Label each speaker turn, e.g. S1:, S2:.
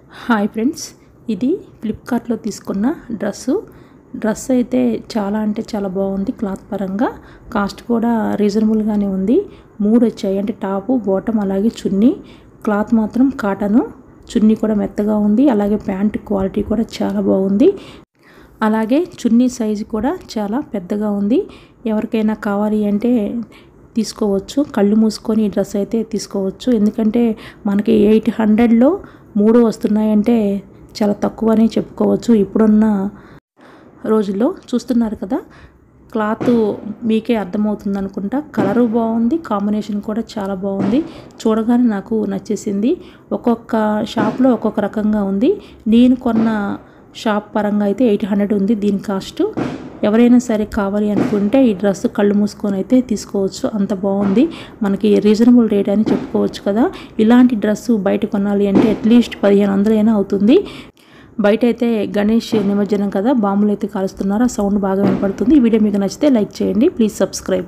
S1: hi friends ఇది ఫ్లిప్కార్ట్లో తీసుకున్న డ్రెస్సు డ్రెస్ అయితే చాలా అంటే చాలా బాగుంది క్లాత్ పరంగా కాస్ట్ కూడా రీజనబుల్గానే ఉంది మూడు వచ్చాయి అంటే టాపు బాటమ్ అలాగే చున్నీ క్లాత్ మాత్రం కాటను చున్నీ కూడా మెత్తగా ఉంది అలాగే ప్యాంట్ క్వాలిటీ కూడా చాలా బాగుంది అలాగే చున్నీ సైజు కూడా చాలా పెద్దగా ఉంది ఎవరికైనా కావాలి అంటే తీసుకోవచ్చు కళ్ళు మూసుకొని ఈ డ్రెస్ అయితే తీసుకోవచ్చు ఎందుకంటే మనకి ఎయిట్ హండ్రెడ్లో మూడు వస్తున్నాయంటే చాలా తక్కువ అని చెప్పుకోవచ్చు ఇప్పుడున్న రోజుల్లో చూస్తున్నారు కదా క్లాత్ మీకే అర్థమవుతుంది అనుకుంటా కలరు బాగుంది కాంబినేషన్ కూడా చాలా బాగుంది చూడగానే నాకు నచ్చేసింది ఒక్కొక్క షాప్లో ఒక్కొక్క రకంగా ఉంది నేను కొన్న షాప్ పరంగా అయితే ఎయిట్ హండ్రెడ్ ఉంది దీని కాస్ట్ ఎవరైనా సరే కావాలి అనుకుంటే ఈ డ్రెస్ కళ్ళు మూసుకొని అయితే తీసుకోవచ్చు అంత బాగుంది మనకి రీజనబుల్ రేట్ అని చెప్పుకోవచ్చు కదా ఇలాంటి డ్రెస్సు బయట కొనాలి అంటే అట్లీస్ట్ పదిహేను వందలైనా అవుతుంది బయట అయితే గణేష్ నిమజ్జనం కదా బాంబులు అయితే కాలుస్తున్నారు ఆ సౌండ్ బాగా వినపడుతుంది ఈ వీడియో మీకు నచ్చితే లైక్ చేయండి ప్లీజ్ సబ్స్క్రైబ్